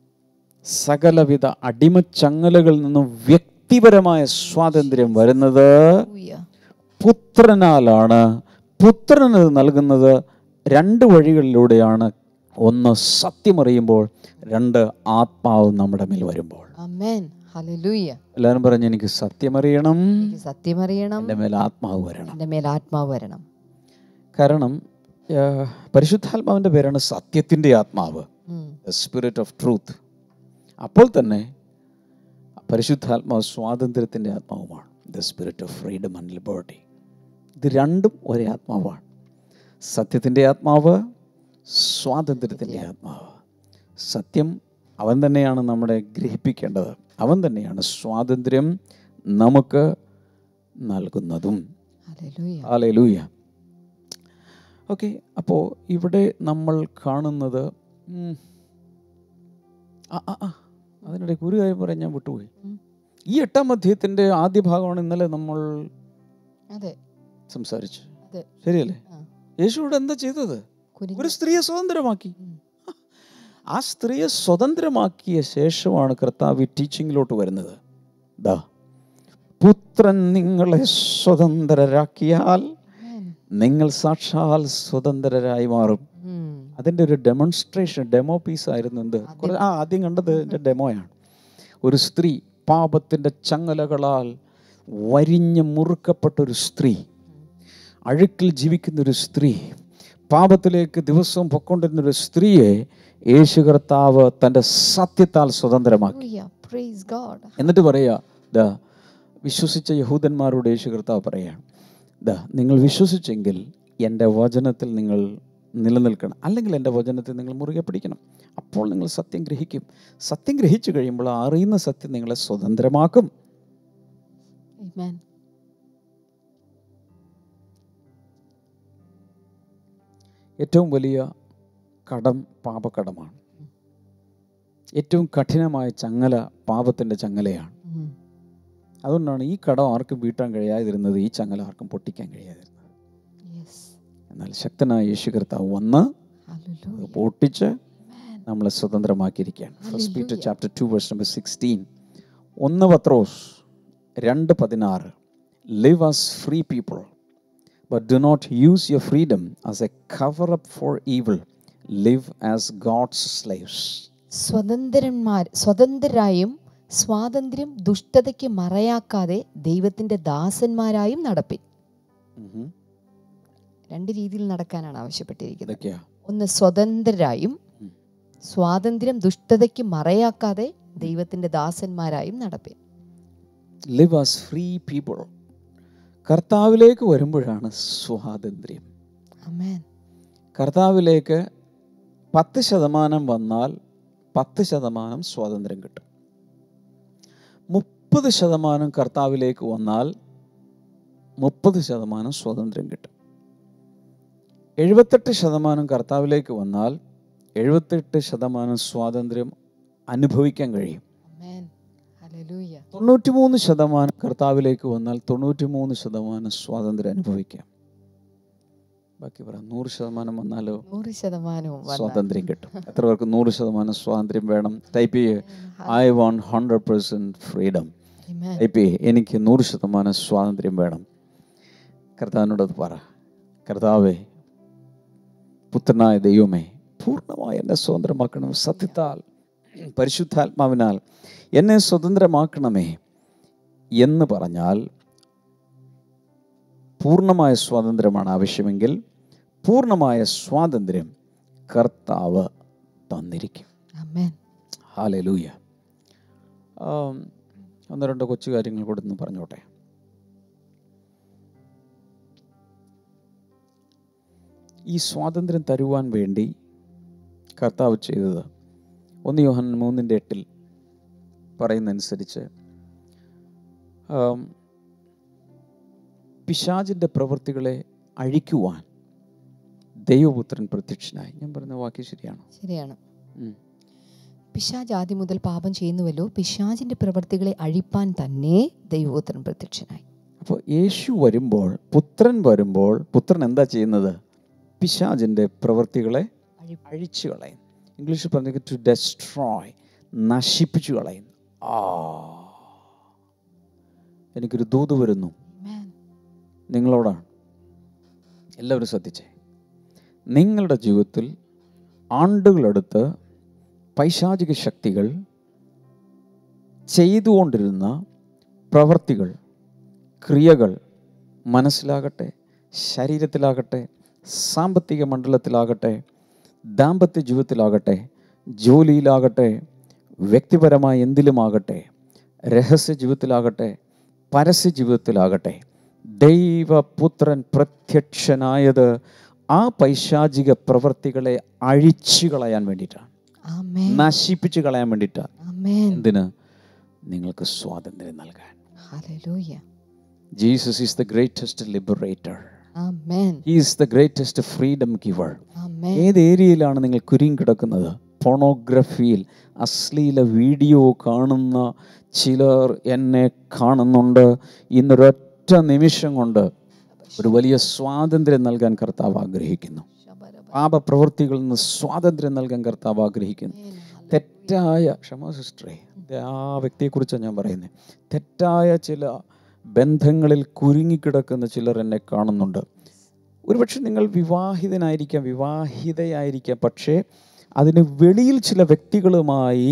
സകലവിധ അടിമച്ചങ്ങലകളിൽ നിന്നും വ്യക്തിപരമായ സ്വാതന്ത്ര്യം വരുന്നത് Hallelujah. പുത്രനാലാണ് പുത്രന് നൽകുന്നത് രണ്ട് വഴികളിലൂടെയാണ് ഒന്ന് സത്യമറിയുമ്പോൾ രണ്ട് ആത്മാവ് നമ്മുടെ മേൽ വരുമ്പോൾ Amen. Hallelujah. എല്ലാവരും പറഞ്ഞു എനിക്ക് സത്യമറിയണം എനിക്ക് സത്യമറിയണം എൻ്റെ മേൽ ആത്മാവ് വരണം എൻ്റെ മേൽ ആത്മാവ് വരണം കാരണം ആ, പരിശുദ്ധാത്മാവിൻ്റെ പേരാണ് സത്യത്തിൻ്റെ ആത്മാവ് ഉം. ദ സ്പിരിറ്റ് ഓഫ് ട്രൂത്ത് അപ്പോൾ തന്നെ പരിശുദ്ധാത്മാവ് സ്വാതന്ത്ര്യത്തിൻ്റെ ആത്മാവുമാണ് the spirit of freedom and liberty ഇത് രണ്ടും ഒരേ ആത്മാവാണ് സത്യത്തിൻ്റെ ആത്മാവ് സ്വാതന്ത്ര്യത്തിൻ്റെ ആത്മാവ് സത്യം അവൻ തന്നെയാണ് നമ്മളെ ഗ്രഹിപ്പിക്കേണ്ടത് അവൻ തന്നെയാണ് സ്വാതന്ത്ര്യം നമുക്ക് നൽകുന്നതും Hallelujah. ആലൂയ ഓക്കെ അപ്പോൾ ഇവിടെ നമ്മൾ കാണുന്നത് ഉം, ആ ആ ആ അതിനിടയ്ക്ക് ഒരു കാര്യം പറയാൻ ഞാൻ വിട്ടുപോയി ഉം. ഈ എട്ടാം അധ്യായത്തിൻ്റെ ആദ്യ ഭാഗമാണ് ഇന്നലെ നമ്മൾ അതെ സംസാരിച്ചു അതെ ശരിയല്ലേ ആ. യേശുവിടെ എന്താ ചെയ്തത് കുനിഞ്ഞ് ഒരു സ്ത്രീയെ സ്വതന്ത്രമാക്കി ഉം. ആ സ്ത്രീയെ സ്വതന്ത്രമാക്കിയ ശേഷമാണ് കർത്താവ് ടീച്ചിങ്ങിലോട്ട് വരുന്നത് ദാ പുത്രൻ നിങ്ങളെ സ്വതന്ത്രരാക്കിയാൽ Amen. നിങ്ങൾ സാക്ഷാൽ സ്വതന്ത്രരായി മാറും ഉം. അതിൻ്റെ ഒരു ഡെമോൺസ്ട്രേഷൻ ഡെമോ പീസ് ആയിരുന്നു എന്ത് കുറെ- ആ ആദ്യം കണ്ടത് എൻ്റെ ഡെമോയാണ് ഒരു സ്ത്രീ പാപത്തിൻ്റെ ചങ്ങലകളാൽ വരിഞ്ഞ് മുറുക്കപ്പെട്ട ഒരു സ്ത്രീ അഴുക്കിൽ ജീവിക്കുന്ന ഒരു സ്ത്രീ പാപത്തിലേക്ക് ദിവസവും പൊക്കൊണ്ടിരുന്ന ഒരു സ്ത്രീയെ യേശു കർത്താവ് തൻ്റെ സത്യത്താൽ സ്വതന്ത്രമാക്കി Hallelujah. Praise God. എന്നിട്ട് പറയാ ദാ വിശ്വസിച്ച യഹൂദന്മാരോട് യേശു കർത്താവ് പറയാണ് ദാ നിങ്ങൾ വിശ്വസിച്ചെങ്കിൽ എൻ്റെ വചനത്തിൽ നിങ്ങൾ നിലനിൽക്കണം അല്ലെങ്കിൽ എൻ്റെ വചനത്തിൽ നിങ്ങൾ മുറുകെ പിടിക്കണം അപ്പോൾ നിങ്ങൾ സത്യം ഗ്രഹിക്കും സത്യം ഗ്രഹിച്ചു കഴിയുമ്പോൾ ആ അറിയുന്ന സത്യം നിങ്ങളെ സ്വതന്ത്രമാക്കും Amen. ഏറ്റവും വലിയ കടം പാപക്കടമാണ് ഏറ്റവും കഠിനമായ ചങ്ങല പാപത്തിൻ്റെ ചങ്ങലയാണ് ഉം. അതുകൊണ്ടാണ് ഈ കടം ആർക്കും വീട്ടാൻ കഴിയാതിരുന്നത് ഈ ചങ്ങല ആർക്കും പൊട്ടിക്കാൻ കഴിയാതിരുന്നത് Yes. എന്നാൽ ശക്തനായ യേശു കർത്താവ് വന്ന് Hallelujah. അത് പൊട്ടിച്ച് നമ്മളെ സ്വതന്ത്രമാക്കിയിരിക്കുകയാണ് first Peter chapter two verse number sixteen ഒന്ന് പത്രോസ് രണ്ട് പതിനാറ് live as free people but do not use your freedom as a cover up for evil live as God's slaves സ്വതന്ത്രന്മാർ സ്വതന്ത്രരായും സ്വാതന്ത്ര്യം ദുഷ്ടതയ്ക്ക് മറയാക്കാതെ ദൈവത്തിന്റെ ദാസന്മാരായും നടപ്പിൻ രണ്ട് രീതിയിൽ നടക്കാനാണ് ആവശ്യപ്പെട്ടിരിക്കുന്നത് ഇതൊക്കെയാ ഒന്ന് സ്വതന്ത്രരായും ഉം. സ്വാതന്ത്ര്യം ദുഷ്ടതയ്ക്ക് മറയാക്കാതെ ദൈവത്തിന്റെ ദാസന്മാരായും നടപ്പിൻ ലിവ് ആസ് ഫ്രീ പീപ്പിൾ കർത്താവിലേക്ക് വരുമ്പോഴാണ് സ്വാതന്ത്ര്യം അമേൻ കർത്താവിലേക്ക് പത്ത് ശതമാനം വന്നാൽ പത്ത് ശതമാനം സ്വാതന്ത്ര്യം കിട്ടും മുപ്പത് ശതമാനം കർത്താവിലേക്ക് വന്നാൽ മുപ്പത് ശതമാനം സ്വാതന്ത്ര്യം കിട്ടും എഴുപത്തെട്ട് ശതമാനം കർത്താവിലേക്ക് വന്നാൽ എഴുപത്തെട്ട് ശതമാനം സ്വാതന്ത്ര്യം അനുഭവിക്കാൻ കഴിയും അമേൻ ഹല്ലേലൂയ തൊണ്ണൂറ്റിമൂന്ന് ശതമാനം കർത്താവിലേക്ക് വന്നാൽ തൊണ്ണൂറ്റിമൂന്ന് ശതമാനം സ്വാതന്ത്ര്യം അനുഭവിക്കാം ബാക്കി പറ നൂറ് ശതമാനം വന്നാലോ നൂറ് ശതമാനവും വന്നാൽ സ്വാതന്ത്ര്യം കിട്ടും എത്ര പേർക്ക് നൂറ് ശതമാനം സ്വാതന്ത്ര്യം വേണം ടൈപ്പ് ചെയ്യേ I want hundred percent freedom Amen. Type ചെയ്യേ എനിക്ക് നൂറ് ശതമാനം സ്വാതന്ത്ര്യം വേണം കർത്താവിനോടത് പറ കർത്താവേ പുത്രനായ ദൈവമേ പൂർണ്ണമായി എന്നെ സ്വതന്ത്രമാക്കണം സത്യത്താൽ പരിശുദ്ധാത്മാവിനാൽ എന്നെ സ്വതന്ത്രമാക്കണമേ എന്ന് പറഞ്ഞാൽ പൂർണ്ണമായ സ്വാതന്ത്ര്യമാണ് ആവശ്യമെങ്കിൽ പൂർണ്ണമായ സ്വാതന്ത്ര്യം കർത്താവ് തന്നിരിക്കും Amen. ഹാലലൂയ ഒന്ന് രണ്ട് കൊച്ചു കാര്യങ്ങൾ കൂടെ ഒന്ന് പറഞ്ഞോട്ടെ ഈ സ്വാതന്ത്ര്യം തരുവാൻ വേണ്ടി കർത്താവ് ചെയ്തത് ഒന്ന് യോഹൻ മൂന്നിൻ്റെ എട്ടിൽ പറയുന്നതനുസരിച്ച് ആം, പിശാചിൻ്റെ പ്രവൃത്തികളെ അഴിക്കുവാൻ ദൈവപുത്രൻ പ്രത്യക്ഷനായി ഞാൻ പറയുന്ന വാക്യം ശരിയാണോ ശരിയാണ് ഉം. പിശാജ് ആദ്യം മുതൽ പാപം ചെയ്യുന്നുവല്ലോ പിശാജിന്റെ പ്രവർത്തികളെ അഴിപ്പാൻ തന്നെ ദൈവപുത്രൻ പ്രത്യക്ഷനായി അപ്പോൾ യേശു വരുമ്പോൾ പുത്രൻ വരുമ്പോൾ പുത്രൻ എന്താ ചെയ്യുന്നത് പിശാചിൻ്റെ പ്രവൃത്തികളെ അഴിച്ചു കളയും ഇംഗ്ലീഷിൽ പറഞ്ഞ ടു ഡെസ്ട്രോയ് നശിപ്പിച്ചു കളയും ആ എനിക്കൊരു ദൂത് വരുന്നു Amen. നിങ്ങളോടാണ് എല്ലാവരും ശ്രദ്ധിച്ചേ നിങ്ങളുടെ ജീവിതത്തിൽ ആണ്ടുകളെടുത്ത് പൈശാചിക ശക്തികൾ ചെയ്തുകൊണ്ടിരുന്ന പ്രവർത്തികൾ ക്രിയകൾ മനസ്സിലാകട്ടെ ശരീരത്തിലാകട്ടെ സാമ്പത്തിക മണ്ഡലത്തിലാകട്ടെ ദാമ്പത്യ ജീവിതത്തിലാകട്ടെ ജോലിയിലാകട്ടെ വ്യക്തിപരമായ എന്തിലുമാകട്ടെ രഹസ്യ ജീവിതത്തിലാകട്ടെ പരസ്യ ജീവിതത്തിലാകട്ടെ ദൈവപുത്രൻ പ്രത്യക്ഷനായത് ആ പൈശാചിക പ്രവർത്തികളെ അഴിച്ചു കളയാൻ വേണ്ടിയിട്ടാണ് Amen. നശിപ്പിച്ചു കളയാൻ വേണ്ടിയിട്ടാണ് Amen. എന്തിന് നിങ്ങൾക്ക് സ്വാതന്ത്ര്യം നൽകാൻ Hallelujah. Jesus is the greatest liberator Amen. Is the greatest freedom giver Amen. ഏത് ഏരിയയിലാണ് നിങ്ങൾ കുരുങ്ങി കിടക്കുന്നത് ഫോണോഗ്രഫിയിൽ അശ്ലീല വീഡിയോ കാണുന്ന ചിലർ എന്നെ കാണുന്നുണ്ട് ഇന്നൊരൊറ്റ നിമിഷം കൊണ്ട് ഒരു വലിയ സ്വാതന്ത്ര്യം നൽകാൻ കർത്താവ് ആഗ്രഹിക്കുന്നു പാപപ്രവൃത്തികളിൽ നിന്ന് സ്വാതന്ത്ര്യം നൽകാൻ കർത്താവ് ആഗ്രഹിക്കുന്നു തെറ്റായ ക്ഷമ സിസ്റ്ററെ ഇത് ആ വ്യക്തിയെക്കുറിച്ചാണ് ഞാൻ പറയുന്നത് തെറ്റായ ചില ബന്ധങ്ങളിൽ കുരുങ്ങിക്കിടക്കുന്ന ചിലർ എന്നെ കാണുന്നുണ്ട് ഒരുപക്ഷെ നിങ്ങൾ വിവാഹിതനായിരിക്കാം വിവാഹിതയായിരിക്കാം പക്ഷേ അതിന് വെളിയിൽ ചില വ്യക്തികളുമായി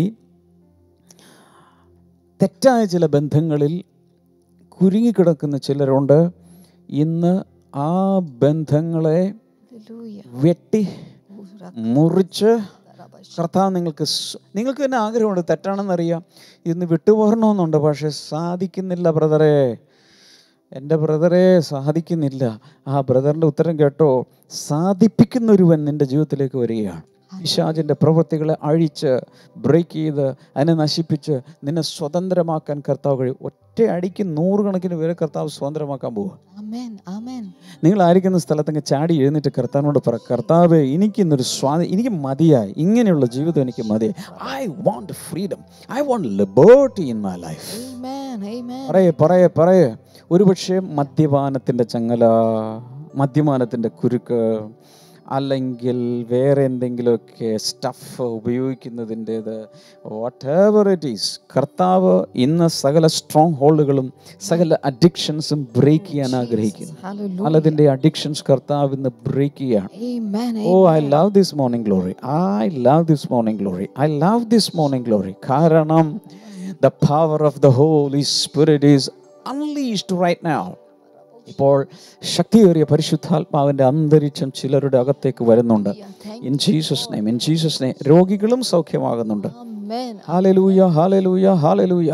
തെറ്റായ ചില ബന്ധങ്ങളിൽ കുരുങ്ങിക്കിടക്കുന്ന ചിലരുണ്ട് ഇന്ന് ആ ബന്ധങ്ങളെ Hallelujah. വെട്ടി മുറിച്ച് കർത്താവ് നിങ്ങൾക്ക് സ്- നിങ്ങൾക്ക് തന്നെ ആഗ്രഹമുണ്ട് തെറ്റാണെന്നറിയാം ഇന്ന് വിട്ടുപോരണമെന്നുണ്ട് പക്ഷെ സാധിക്കുന്നില്ല ബ്രദറെ എൻ്റെ ബ്രദറെ സാധിക്കുന്നില്ല ആ ബ്രദറിൻ്റെ ഉത്തരം കേട്ടോ സാധിപ്പിക്കുന്ന ഒരുവൻ നിൻ്റെ ജീവിതത്തിലേക്ക് വരികയാണ് പിശാചിൻ്റെ പ്രവൃത്തികളെ അഴിച്ച് ബ്രേക്ക് ചെയ്ത് അതിനെ നശിപ്പിച്ച് നിന്നെ സ്വതന്ത്രമാക്കാൻ കർത്താവ് കഴിയും ഒറ്റ ഒറ്റ അടിക്ക് നൂറുകണക്കിന് പേരെ കർത്താവ് സ്വതന്ത്രമാക്കാൻ പോവുക Amen. Amen. നിങ്ങൾ ആയിരിക്കുന്ന സ്ഥലത്തങ്ങ് ചാടി എഴുന്നേറ്റ് കർത്താവിനോട് പറ കർത്താവ് എനിക്കിന്നൊരു സ്വാതി എനിക്ക് മതിയായി ഇങ്ങനെയുള്ള ജീവിതം എനിക്ക് മതിയായി I want freedom I want liberty in my life Amen. Amen. പറയേ പറയേ പറയേ ഒരുപക്ഷെ മദ്യപാനത്തിൻ്റെ ചങ്ങല മദ്യപാനത്തിൻ്റെ കുരുക്ക് അല്ലെങ്കിൽ വേറെ എന്തെങ്കിലുമൊക്കെ സ്റ്റഫ് ഉപയോഗിക്കുന്നതിൻ്റേത് വാട്ട് എവർ ഇറ്റ് ഈസ് കർത്താവ് ഇന്ന് സകല സ്ട്രോങ് ഹോൾഡുകളും സകല അഡിക്ഷൻസും ബ്രേക്ക് ചെയ്യാൻ ആഗ്രഹിക്കുന്നു Hallelujah. പലതിൻ്റെ അഡിക്ഷൻസ് കർത്താവ് ഇന്ന് ബ്രേക്ക് ചെയ്യാണ് Amen. Oh I love this morning glory I love this morning glory I love this morning glory കാരണം the power of the Holy Spirit is unleashed right now ഇപ്പോൾ ശക്തിയേറിയ പരിശുദ്ധാത്മാവിൻ്റെ അന്തരീക്ഷം ചിലരുടെ അകത്തേക്ക് വരുന്നുണ്ട് in Jesus name in Jesus name രോഗികളും സൗഖ്യമാകുന്നുണ്ട് Amen. ഹാലലൂയ ഹാലലൂയ ഹാലലൂയ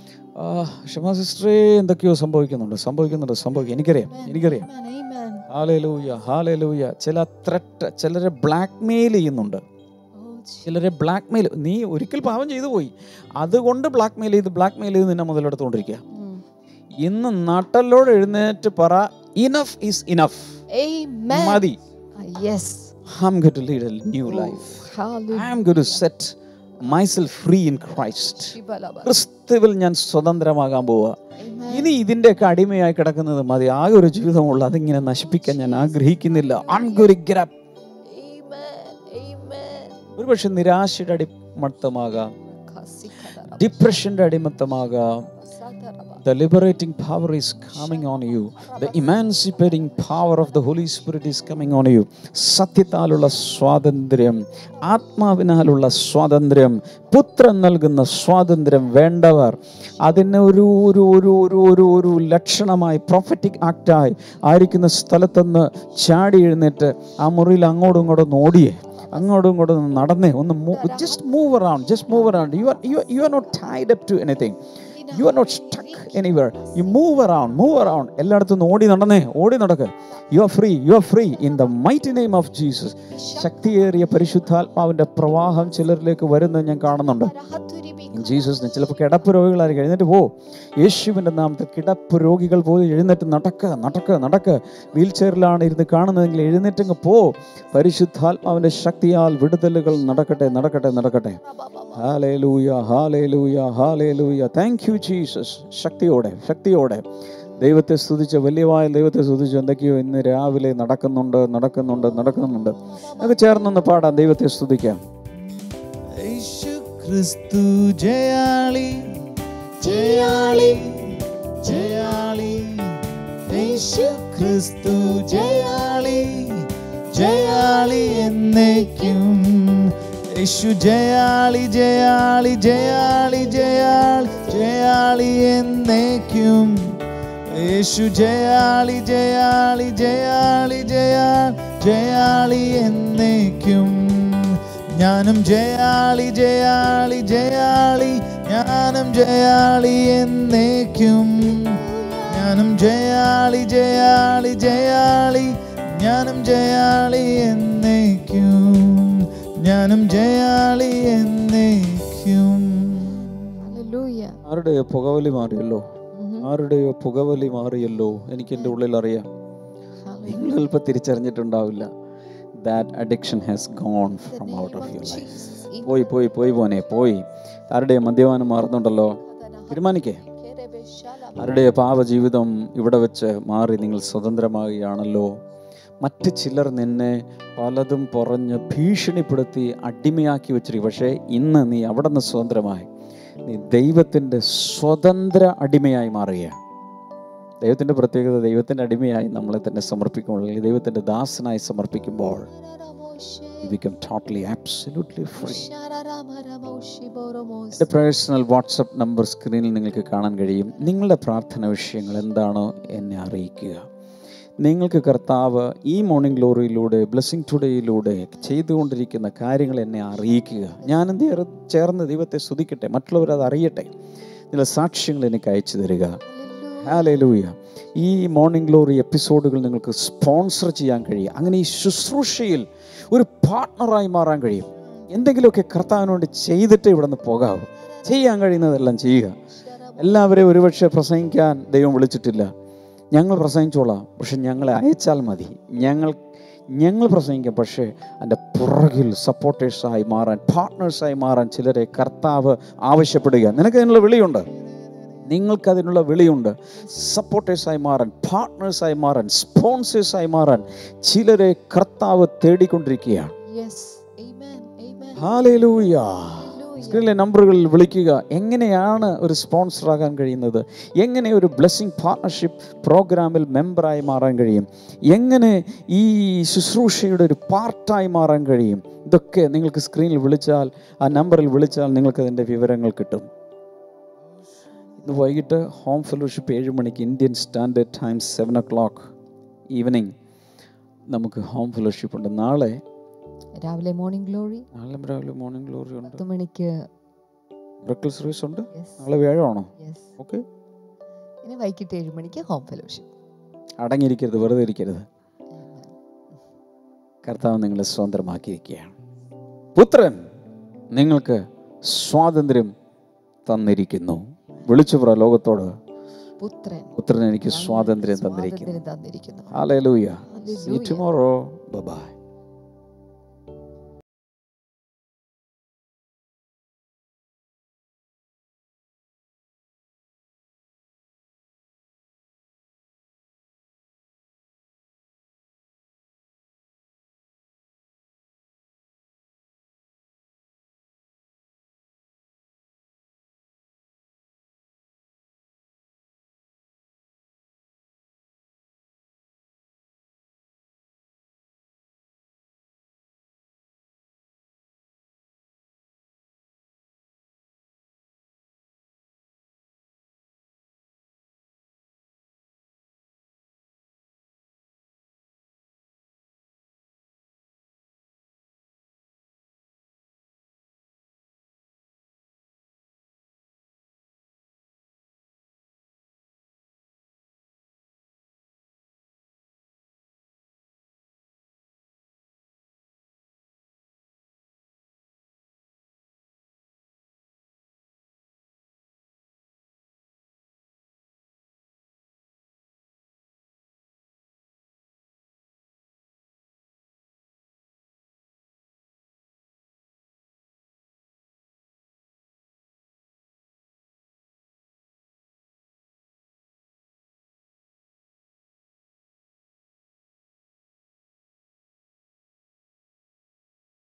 ക്ഷമ സിസ്റ്ററേ എന്തൊക്കെയോ സംഭവിക്കുന്നുണ്ട് സംഭവിക്കുന്നുണ്ട് സംഭവിക്കും എനിക്കറിയാം എനിക്കറിയാം Amen. Amen. ഹാലലൂയ ഹാലലൂയ ചില ത്രട്ട് ചിലരെ ബ്ലാക്ക് മെയിൽ ചെയ്യുന്നുണ്ട് Oh, ചിലരെ ബ്ലാക്ക് മെയിൽ നീ ഒരിക്കൽ പാവം ചെയ്തു പോയി അതുകൊണ്ട് ബ്ലാക്ക് മെയിൽ ചെയ്ത് ബ്ലാക്ക് മെയിൽ ചെയ്ത് നിന്നെ മുതലെടുത്തുകൊണ്ടിരിക്കുക Mm. ഇന്ന് നട്ടലോട് എഴുന്നേറ്റ് പറ ഇനഫ് ഈസ് ഇനഫ് Amen. മതി Ah, Yes. I'm going to lead a new life Hallelujah. I'm going to set myself free in Christ Shibalaba. ക്രിസ്തുവിൽ ഞാൻ സ്വതന്ത്രമാകാൻ പോവുക Amen. ഇനി ഇതിൻ്റെയൊക്കെ അടിമയായി കിടക്കുന്നത് മതി ആകെ ഒരു ജീവിതമുള്ള അതിങ്ങനെ നശിപ്പിക്കാൻ ഞാൻ ആഗ്രഹിക്കുന്നില്ല അൺഗുരിഗ്രപ് Amen. Amen. ഒരുപക്ഷെ നിരാശയുടെ അടിമത്തമാകാം Kasikadara. ഡിപ്രഷന്റെ അടിമത്തമാകാം Sataraba. The liberating power is coming on you. The emancipating power of the Holy Spirit is coming on you. സത്യത്താലുള്ള സ്വാതന്ത്ര്യം ആത്മാവിനാലുള്ള സ്വാതന്ത്ര്യം പുത്രൻ നൽകുന്ന സ്വാതന്ത്ര്യം വേണ്ടവർ അതിന് ഒരു ഒരു ഒരു ഒരു ഒരു ഒരു ലക്ഷണമായി പ്രൊഫറ്റിക് ആക്റ്റായി ആയിരിക്കുന്ന സ്ഥലത്തുനിന്ന് ചാടി എഴുന്നേറ്റ് ആ മുറിയിൽ അങ്ങോട്ടും ഇങ്ങോട്ടും ഒന്ന് ഓടിയേ അങ്ങോട്ടും ഇങ്ങോട്ടും ഒന്ന് നടന്നേ ഒന്ന് just move around just move around you are you you are not tied up to anything you are not stuck anywhere you move around move around എല്ലായിടത്തും നിന്ന് ഓടി നടന്നേ ഓടി നടക്ക് you are free you are free in the mighty name of Jesus ശക്തിയേറിയ പരിശുദ്ധാത്മാവിന്റെ പ്രവാഹം ചിലരിലേക്ക് വരുന്നത് ഞാൻ കാണുന്നുണ്ട് Rahaturibi. ജീസസിന് ചിലപ്പോൾ കിടപ്പ് രോഗികളായിരിക്കും എഴുന്നേറ്റ് പോ യേശുവിൻ്റെ നാമത്തിൽ കിടപ്പ് രോഗികൾ പോലും എഴുന്നേറ്റ് നടക്കുക നടക്കുക നടക്കുക വീൽ ചെയറിലാണ് ഇരുന്ന് കാണുന്നതെങ്കിൽ എഴുന്നേറ്റങ്ങ് പോ പരിശുദ്ധാത്മാവിൻ്റെ ശക്തിയാൽ വിടുതലുകൾ നടക്കട്ടെ നടക്കട്ടെ നടക്കട്ടെ hallelujah hallelujah hallelujah thank you Jesus ശക്തിയോടെ ശക്തിയോടെ ദൈവത്തെ സ്തുതിച്ച് വലിയവായ ദൈവത്തെ സ്തുതിച്ച് എന്തൊക്കെയോ ഇന്ന് രാവിലെ നടക്കുന്നുണ്ട് നടക്കുന്നുണ്ട് നടക്കുന്നുണ്ട് നമുക്ക് ചേർന്നൊന്ന് പാടാം ദൈവത്തെ സ്തുതിക്കാം യേശു ക്രിസ്തു ജയാളി ജയാളി ജയാളി യേശു ക്രിസ്തു ജയാളി ജയാളി എന്നേക്കും യേശു ജയാളി ജയാളി ജയാളി ജയാളി ജയാളി എന്നേക്കും യേശു ജയാളി ജയാളി ജയാളി ജയാളി ജയാളി എന്നേക്കും ഞാനും ജയാളി ജയാളി ജയാളി ഞാനും ജയാളി എന്നേക്കും ഞാനും ജയാളി ജയാളി ജയാളി ഞാനും ജയാളി എന്നേക്കും ഞാനും ജയാളി എന്നേക്കും Hallelujah. ആരുടെയോ പുകവലി മാറിയല്ലോ Mhm. ആരുടെയോ പുകവലി മാറിയല്ലോ എനിക്ക് എൻ്റെ ഉള്ളിൽ അറിയാം നിങ്ങൾ ചിലപ്പോൾ തിരിച്ചറിഞ്ഞിട്ടുണ്ടാവില്ല that addiction has gone from out of your life പോയി പോയി പോയി പോനെ പോയി ആരുടെയോ മദ്യപാനം മാറുന്നുണ്ടല്ലോ തീരുമാനിക്കേ ആരുടെയോ പാപ ജീവിതം ഇവിടെ വെച്ച് മാറി നിങ്ങൾ സ്വതന്ത്രമാകുകയാണല്ലോ മറ്റ് ചിലർ നിന്നെ പലതും പറഞ്ഞ് ഭീഷണിപ്പെടുത്തി അടിമയാക്കി വെച്ചിരിക്കും പക്ഷേ ഇന്ന് നീ അവിടെ നിന്ന് സ്വതന്ത്രമായി നീ ദൈവത്തിൻ്റെ സ്വതന്ത്ര അടിമയായി മാറുകയാണ് ദൈവത്തിൻ്റെ പ്രത്യേകത ദൈവത്തിൻ്റെ അടിമയായി നമ്മളെ തന്നെ സമർപ്പിക്കുമ്പോൾ അല്ലെങ്കിൽ ദൈവത്തിൻ്റെ ദാസനായി സമർപ്പിക്കുമ്പോൾ ബിക്കം ടോട്ടലി ആബ്സല്യൂട്ട്ലി ഫ്രീ എൻ്റെ പേഴ്സണൽ വാട്സപ്പ് നമ്പർ സ്ക്രീനിൽ നിങ്ങൾക്ക് കാണാൻ കഴിയും നിങ്ങളുടെ പ്രാർത്ഥന വിഷയങ്ങൾ എന്താണോ എന്നെ അറിയിക്കുക നിങ്ങൾക്ക് കർത്താവ് ഈ മോർണിംഗ് ഗ്ലോറിയിലൂടെ ബ്ലെസ്സിങ് ടുഡേയിലൂടെ ചെയ്തുകൊണ്ടിരിക്കുന്ന കാര്യങ്ങൾ എന്നെ അറിയിക്കുക ഞാനെന്ത് ചേർ- ചേർന്ന് ദൈവത്തെ സ്തുതിക്കട്ടെ മറ്റുള്ളവർ അത് അറിയട്ടെ ചില സാക്ഷ്യങ്ങൾ എനിക്ക് അയച്ചു തരിക ഹാലൂയ ഈ മോർണിംഗ് ഗ്ലോറി എപ്പിസോഡുകൾ നിങ്ങൾക്ക് സ്പോൺസർ ചെയ്യാൻ കഴിയും അങ്ങനെ ഈ ശുശ്രൂഷയിൽ ഒരു പാർട്ട്ണറായി മാറാൻ കഴിയും എന്തെങ്കിലുമൊക്കെ കർത്താവിന് വേണ്ടി ചെയ്തിട്ട് ഇവിടെ നിന്ന് പോകാവൂ ചെയ്യാൻ കഴിയുന്നതെല്ലാം ചെയ്യുക എല്ലാവരെയും ഒരുപക്ഷെ പ്രസംഗിക്കാൻ ദൈവം വിളിച്ചിട്ടില്ല ഞങ്ങൾ പ്രസംഗിച്ചോളാം പക്ഷെ ഞങ്ങളെ അയച്ചാൽ മതി ഞങ്ങൾ ഞങ്ങൾ പ്രസംഗിക്കാം പക്ഷേ അതിൻ്റെ പുറകിൽ സപ്പോർട്ടേഴ്സായി മാറാൻ പാർട്ട്നേഴ്സായി മാറാൻ ചിലരെ കർത്താവ് ആവശ്യപ്പെടുക നിനക്ക് അതിനുള്ള വിളിയുണ്ട് നിങ്ങൾക്കതിനുള്ള വിളിയുണ്ട് സപ്പോർട്ടേഴ്സായി മാറാൻ പാർട്ട്നേഴ്സായി മാറാൻ സ്പോൺസേഴ്സായി മാറാൻ ചിലരെ കർത്താവ് തേടിക്കൊണ്ടിരിക്കുകയാണ് yes amen amen hallelujah hallelujah സ്ക്രീനിലെ നമ്പറുകളിൽ വിളിക്കുക എങ്ങനെയാണ് ഒരു സ്പോൺസർ ആകാൻ കഴിയുന്നത് എങ്ങനെ ഒരു ബ്ലെസ്സിങ് പാർട്ണർഷിപ്പ് പ്രോഗ്രാമിൽ മെമ്പറായി മാറാൻ കഴിയും എങ്ങനെ ഈ ശുശ്രൂഷയുടെ ഒരു പാർട്ടായി മാറാൻ കഴിയും ഇതൊക്കെ നിങ്ങൾക്ക് സ്ക്രീനിൽ വിളിച്ചാൽ ആ നമ്പറിൽ വിളിച്ചാൽ നിങ്ങൾക്ക് അതിൻ്റെ വിവരങ്ങൾ കിട്ടും ഇന്ന് വൈകിട്ട് ഹോം ഫെലോഷിപ്പ് ഏഴ് മണിക്ക് Indian standard time seven o'clock evening നമുക്ക് ഹോം ഫെലോഷിപ്പ് ഉണ്ട് നാളെ രാവിലെ മോർണിംഗ് ഗ്ലോറി നാളെ രാവിലെ മോർണിംഗ് ഗ്ലോറി ഉണ്ട് പത്ത് മണിക്ക് ബ്രക്കൽ സർവീസ് ഉണ്ട് യെസ് നാളെ വ്യാഴമാണോ യെസ് ഓക്കെ ഇനി വൈകിട്ട് ഏഴ് മണിക്ക് ഹോം ഫെലോഷിപ്പ് അടങ്ങിയിരിക്കരുത് വെറുതെ ഇരിക്കരുത് കർത്താവ് നിങ്ങളെ സ്വതന്ത്രമാക്കിയിരിക്കുകയാണ് പുത്രൻ നിങ്ങൾക്ക് സ്വാതന്ത്ര്യം തന്നിരിക്കുന്നു വിളിച്ചു പറ ലോകത്തോട് പുത്രൻ പുത്രൻ എനിക്ക് സ്വാതന്ത്ര്യം തന്നിരിക്കുന്നു സ്വാതന്ത്ര്യം തന്നിരിക്കുന്നു Hallelujah. See you Hallelujah. tomorrow. Bye bye.